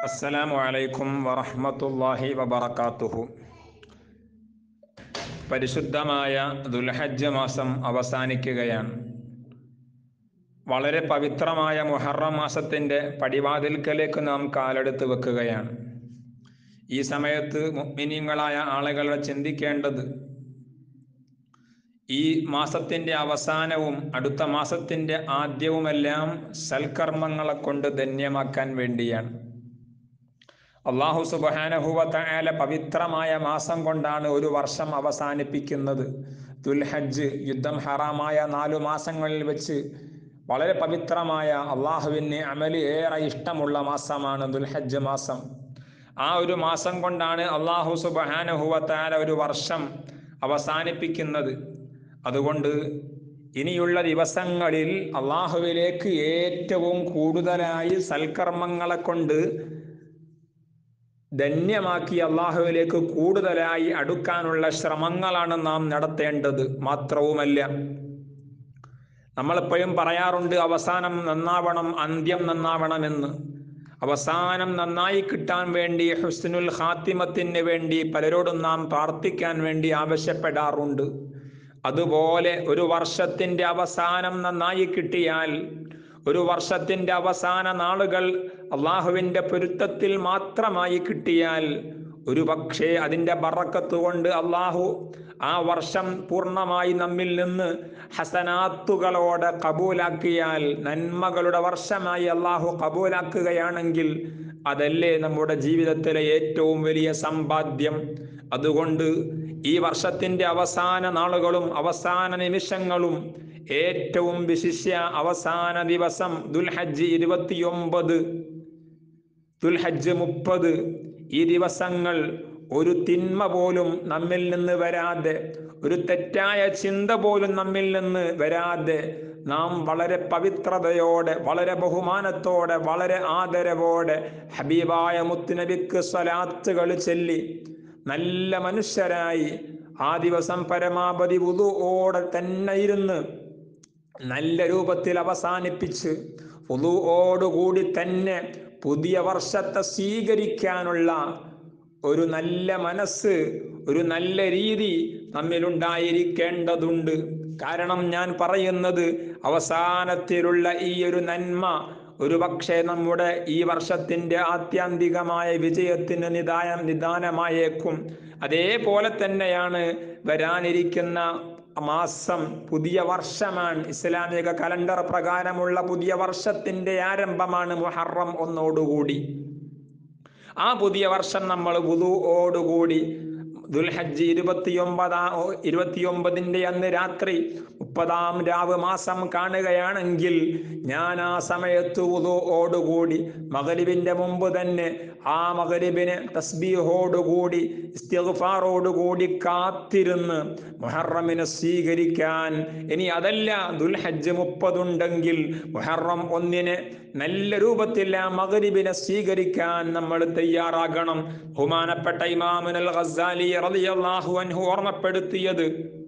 അസ്സലാമു അലൈക്കും വറഹ്മത്തുള്ളാഹി വബറകാതുഹു പരിശുദ്ധമായ ദുൽഹജ്ജ് മാസം അവസാനിക്കുകയാണ് വളരെ പവിത്രമായ മുഹറം മാസത്തിൻ്റെ പടിവാതിൽക്കലേക്ക് നാം കാലെടുത്ത് വെക്കുകയാണ് ഈ സമയത്ത് മുഅ്മിനീങ്ങളായ ആളുകളെ ചിന്തിക്കേണ്ടത് ഈ മാസത്തിൻ്റെ അവസാനവും അടുത്ത മാസത്തിൻ്റെ ആദ്യവുമെല്ലാം സൽക്കർമ്മങ്ങളെ കൊണ്ട് ധന്യമാക്കാൻ വേണ്ടിയാണ് അള്ളാഹു സുബാനഹുവല പവിത്രമായ മാസം കൊണ്ടാണ് ഒരു വർഷം അവസാനിപ്പിക്കുന്നത് ദുൽഹജ്ജ് യുദ്ധം ഹറാമായ നാലു മാസങ്ങളിൽ വെച്ച് വളരെ പവിത്രമായ അള്ളാഹുവിന് അമല് ഏറെ ഇഷ്ടമുള്ള മാസമാണ് ദുൽഹജ്ജ് മാസം ആ ഒരു മാസം കൊണ്ടാണ് അള്ളാഹു സുബാനഹുവത്താല ഒരു വർഷം അവസാനിപ്പിക്കുന്നത് അതുകൊണ്ട് ഇനിയുള്ള ദിവസങ്ങളിൽ അള്ളാഹുവിലേക്ക് ഏറ്റവും കൂടുതലായി സൽക്കർമ്മങ്ങളെ കൊണ്ട് ധന്യമാക്കി അള്ളാഹുവിലേക്ക് കൂടുതലായി അടുക്കാനുള്ള ശ്രമങ്ങളാണ് നാം നടത്തേണ്ടത് മാത്രവുമല്ല നമ്മളെപ്പോഴും പറയാറുണ്ട് അവസാനം നന്നാവണം അന്ത്യം നന്നാവണമെന്ന് അവസാനം നന്നായി കിട്ടാൻ വേണ്ടി ഹുസ്നുൽ ഖാത്തിമത്തിന് വേണ്ടി പലരോടും നാം പ്രാർത്ഥിക്കാൻ വേണ്ടി ആവശ്യപ്പെടാറുണ്ട് അതുപോലെ ഒരു വർഷത്തിൻ്റെ അവസാനം നന്നായി കിട്ടിയാൽ ഒരു വർഷത്തിൻ്റെ അവസാന നാളുകൾ അള്ളാഹുവിൻ്റെ പൊരുത്തത്തിൽ മാത്രമായി കിട്ടിയാൽ ഒരു പക്ഷേ അതിൻ്റെ ബറക്കത്ത് കൊണ്ട് അള്ളാഹു ആ വർഷം പൂർണ്ണമായി നമ്മിൽ നിന്ന് ഹസനാത്തുകളോടെ കബൂലാക്കിയാൽ നന്മകളുടെ വർഷമായി അള്ളാഹു കബൂലാക്കുകയാണെങ്കിൽ അതല്ലേ നമ്മുടെ ജീവിതത്തിലെ ഏറ്റവും വലിയ സമ്പാദ്യം അതുകൊണ്ട് ഈ വർഷത്തിൻ്റെ അവസാന നാളുകളും അവസാന നിമിഷങ്ങളും ഏറ്റവും വിശിഷ്യ അവസാന ദിവസം ദുൽഹജ്ജ് ഇരുപത്തിയൊമ്പത് ദുൽഹജ്ജ് മുപ്പത് ഈ ദിവസങ്ങൾ ഒരു തിന്മ പോലും നമ്മിൽ നിന്ന് വരാതെ ഒരു തെറ്റായ ചിന്ത പോലും നമ്മിൽ നിന്ന് വരാതെ നാം വളരെ പവിത്രതയോടെ വളരെ ബഹുമാനത്തോടെ വളരെ ആദരവോടെ ഹബീബായ മുത്തുനബിക്ക് സ്വലാത്തുകൾ ചൊല്ലി നല്ല മനുഷ്യരായി ആ ദിവസം പരമാവധി വുതുവോടെ തന്നെ ഇരുന്ന് നല്ല രൂപത്തിൽ അവസാനിപ്പിച്ച് വുതുവോടുകൂടി തന്നെ പുതിയ വർഷത്തെ സ്വീകരിക്കാനുള്ള ഒരു നല്ല മനസ്സ് ഒരു നല്ല രീതി നമ്മിലുണ്ടായിരിക്കേണ്ടതുണ്ട് കാരണം ഞാൻ പറയുന്നത് അവസാനത്തിലുള്ള ഈ ഒരു നന്മ ഒരു പക്ഷേ നമ്മുടെ ഈ വർഷത്തിൻ്റെ ആത്യന്തികമായ വിജയത്തിന് നിദാനം നിദാനമായേക്കും അതേപോലെ തന്നെയാണ് വരാനിരിക്കുന്ന മാസം പുതിയ വർഷമാണ് ഇസ്ലാമിക കലണ്ടർ പ്രകാരമുള്ള പുതിയ വർഷത്തിൻ്റെ ആരംഭമാണ് മുഹറം ഒന്നോടുകൂടി ആ പുതിയ വർഷം നമ്മൾ വുതുവോടുകൂടി ദുൽഹജ്ജ് ഇരുപത്തിയൊമ്പതാം ഇരുപത്തിയൊമ്പതിൻ്റെ അന്ന് രാത്രി മുപ്പതാം രാവ് മാസം കാണുകയാണെങ്കിൽ ഞാൻ ആ സമയത്ത് വുതുവോടുകൂടി മകരിബിൻ്റെ മുമ്പ് തന്നെ ആ മകരിബിന് തസ്ബീഹോടുകൂടി ഇസ്തിഗ്ഫാറോടുകൂടി കാത്തിരുന്ന് മുഹറമിനെ സ്വീകരിക്കാൻ ഇനി അതല്ല ദുൽഹജ്ജ് മുപ്പതുണ്ടെങ്കിൽ മുഹറം ഒന്നിന് നല്ല രൂപത്തിൽ ആ മകരിബിനെ സ്വീകരിക്കാൻ നമ്മൾ തയ്യാറാകണം ബഹുമാനപ്പെട്ട ഇമാമുൽ ഖസാലി റളിയല്ലാഹു അൻഹു ഓർമ്മപ്പെടുത്തിയത്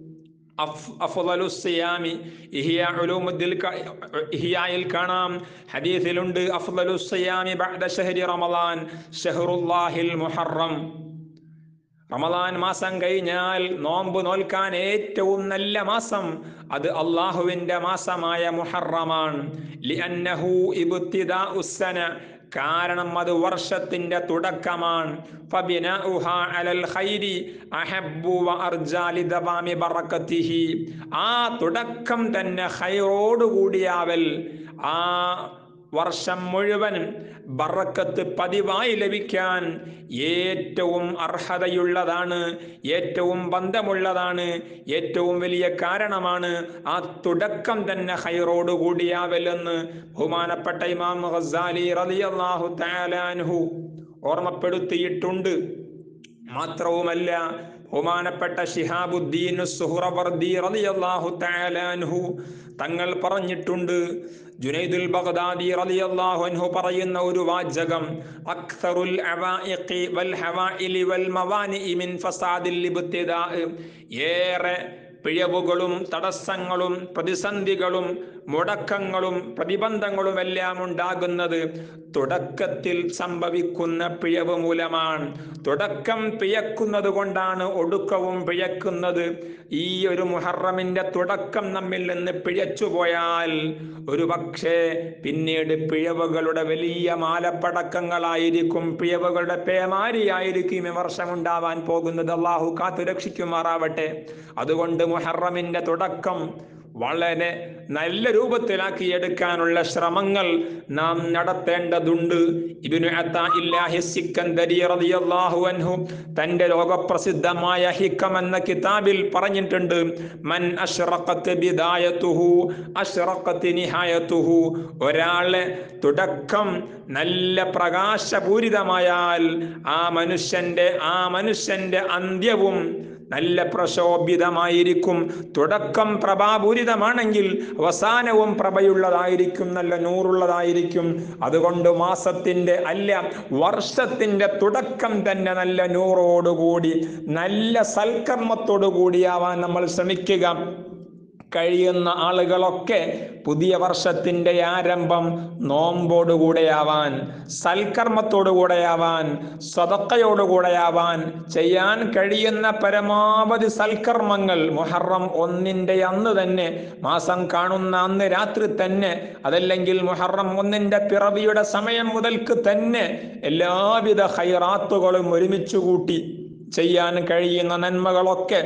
ഇഹിയായിൽ കാണാം ഹദീസിലുണ്ട് അഫ്ദലുസ്സയാമി ബഅദ ഷഹരി റമളാൻ ഷഹറുല്ലാഹിൽ മുഹറം റമദാൻ മാസം കഴിഞ്ഞാൽ നോമ്പ് നോൽക്കാൻ ഏറ്റവും നല്ല മാസം അത് അള്ളാഹുവിൻ്റെ മാസമായ മുഹറമാണ് ലിഅന്നഹു ഇബ്തിദാഉസ്സന കാരണം അത് വർഷത്തിന്റെ തുടക്കമാണ് ആ തുടക്കം തന്നെ ഹൈറോടുകൂടിയാവൽ ആ വർഷം മുഴുവൻ ബറക്കത്ത് പതിവായി ലഭിക്കാൻ ഏറ്റവും അർഹതയുള്ളതാണ് ഏറ്റവും ബന്ധമുള്ളതാണ് ഏറ്റവും വലിയ കാരണമാണ് ആ തുടക്കം തന്നെ ഹൈറോട് കൂടിയാവലെന്ന് ബഹുമാനപ്പെട്ട ഇമാം ഖസാലി റളിയല്ലാഹു തആലാൻഹു ഓർമ്മപ്പെടുത്തിയിട്ടുണ്ട് മാത്രവുമല്ല ബഹുമാനപ്പെട്ട ഷിഹാബുദ്ദീൻ സുഹ്റവർദി റളിയല്ലാഹു തആലാൻഹു തങ്ങൾ പറഞ്ഞിട്ടുണ്ട് ജുനൈദുൽ ബഗ്ദാദി റളിയല്ലാഹു അൻഹു പറയുന്ന ഒരു വാചകം അക്തറുൽ അവാഇഖി വൽ ഹവാഇലി വൽ മവാനിഇ മിൻ ഫസാദിൽ ഇബ്തിദാ ഏറെ പിഴവുകളും തടസ്സങ്ങളും പ്രതിസന്ധികളും മുടക്കങ്ങളും പ്രതിബന്ധങ്ങളും എല്ലാം ഉണ്ടാകുന്നത് തുടക്കത്തിൽ സംഭവിക്കുന്ന പിഴവ് മൂലമാണ് തുടക്കം പിഴക്കുന്നത് കൊണ്ടാണ് ഒടുക്കവും പിഴക്കുന്നത് ഈ ഒരു മുഹറമിന്റെ തുടക്കം നമ്മിൽ നിന്ന് പിഴച്ചു പോയാൽ ഒരു പക്ഷേ പിന്നീട് പിഴവുകളുടെ വലിയ മാലപ്പടക്കങ്ങളായിരിക്കും പിഴവുകളുടെ പേമാരിയായിരിക്കും ഈ വർഷം ഉണ്ടാവാൻ പോകുന്നത് അള്ളാഹു കാത്തു രക്ഷിക്കുമാറാവട്ടെ അതുകൊണ്ട് മുഹറമിന്റെ തുടക്കം വളരെ നല്ല രൂപത്തിലാക്കി എടുക്കാനുള്ള ശ്രമങ്ങൾ നാം നടത്തേണ്ടതുണ്ട് ഇബ്നു അത്താഇല്ലാഹി സിക്കന്ദരി റളിയല്ലാഹു അൻഹു തന്റെ ലോകപ്രസിദ്ധമായ ഹിക്കം എന്ന കിതാബിൽ പറഞ്ഞിട്ടുണ്ട് മൻ അഷ്റഖത്ത് ബിദായതുഹു അഷ്റഖത്ത് നിഹായതുഹു ഒരാളെ തുടക്കം നല്ല പ്രകാശപൂരിതമായാൽ ആ മനുഷ്യന്റെ ആ മനുഷ്യന്റെ അന്ത്യവും നല്ല പ്രശോഭിതമായിരിക്കും തുടക്കം പ്രഭാപൂരിതമാണെങ്കിൽ അവസാനവും പ്രഭയുള്ളതായിരിക്കും നല്ല നൂറുള്ളതായിരിക്കും അതുകൊണ്ട് മാസത്തിന്റെ അല്ല വർഷത്തിന്റെ തുടക്കം തന്നെ നല്ല നൂറോടുകൂടി നല്ല സൽക്കർമ്മത്തോടു കൂടിയാവാൻ നമ്മൾ ശ്രമിക്കുക കഴിയുന്ന ആളുകളൊക്കെ പുതിയ വർഷത്തിൻ്റെ ആരംഭം നോമ്പോടുകൂടെയാവാൻ സൽക്കർമ്മത്തോടുകൂടെയാവാൻ സ്വതക്കയോടുകൂടെയാവാൻ ചെയ്യാൻ കഴിയുന്ന പരമാവധി സൽക്കർമ്മങ്ങൾ മുഹറം ഒന്നിൻ്റെ അന്ന് തന്നെ മാസം കാണുന്ന അന്ന് രാത്രി തന്നെ അതല്ലെങ്കിൽ മുഹറം ഒന്നിൻ്റെ പിറവിയുടെ സമയം മുതൽക്ക് തന്നെ എല്ലാവിധ ഹൈറാത്തുകളും ഒരുമിച്ച് കൂട്ടി ചെയ്യാൻ കഴിയുന്ന നന്മകളൊക്കെ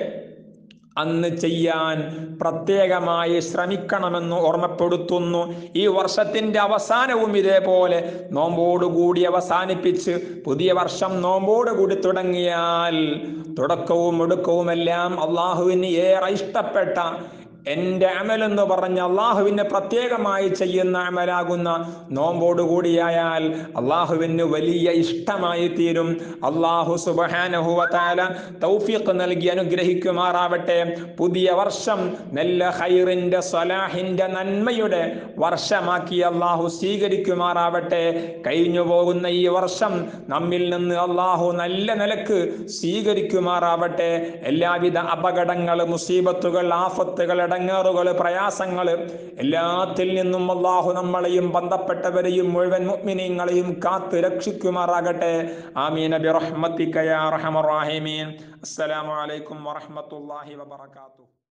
അന്ന് ചെയ്യാൻ പ്രത്യേകമായി ശ്രമിക്കണമെന്ന് ഓർമ്മപ്പെടുത്തുന്നു ഈ വർഷത്തിന്റെ അവസാനവും ഇതേപോലെ നോമ്പോടുകൂടി അവസാനിപ്പിച്ച് പുതിയ വർഷം നോമ്പോടുകൂടി തുടങ്ങിയാൽ തുടക്കവും ഒടുക്കവുമെല്ലാം അള്ളാഹുവിന് ഏറെ ഇഷ്ടപ്പെട്ട എൻ്റെ അമൽ എന്ന് പറഞ്ഞ അള്ളാഹുവിന് പ്രത്യേകമായി ചെയ്യുന്ന അമലാകുന്ന നോമ്പോട് കൂടിയായാൽ അള്ളാഹുവിന് വലിയ ഇഷ്ടമായി തീരും അള്ളാഹു സുബാനഹുവല തൗഫീഖ് നൽകി അനുഗ്രഹിക്കുമാറാവട്ടെ പുതിയ വർഷം നല്ല ഹൈറിൻ്റെ സലാഹിൻ്റെ നന്മയുടെ വർഷമാക്കി അള്ളാഹു സ്വീകരിക്കുമാറാവട്ടെ കഴിഞ്ഞു പോകുന്ന ഈ വർഷം നമ്മിൽ നിന്ന് അള്ളാഹു നല്ല നിലക്ക് സ്വീകരിക്കുമാറാവട്ടെ എല്ലാവിധ അപകടങ്ങൾ മുസീബത്തുകൾ ആഫത്തുകൾ ഇടങ്ങേറുകൾ പ്രയാസങ്ങൾ എല്ലാത്തിൽ നിന്നും അള്ളാഹു നമ്മളെയും ബന്ധപ്പെട്ടവരെയും മുഴുവൻ മുഅ്മിനീങ്ങളെയും കാത്ത് രക്ഷിക്കുമാറാകട്ടെ ആമീൻ ബിറഹ്മത്തിക യാ അർഹമർ റഹീമീൻ അസ്സലാമു അലൈക്കും വറഹ്മത്തുള്ളാഹി വബറകാതുഹു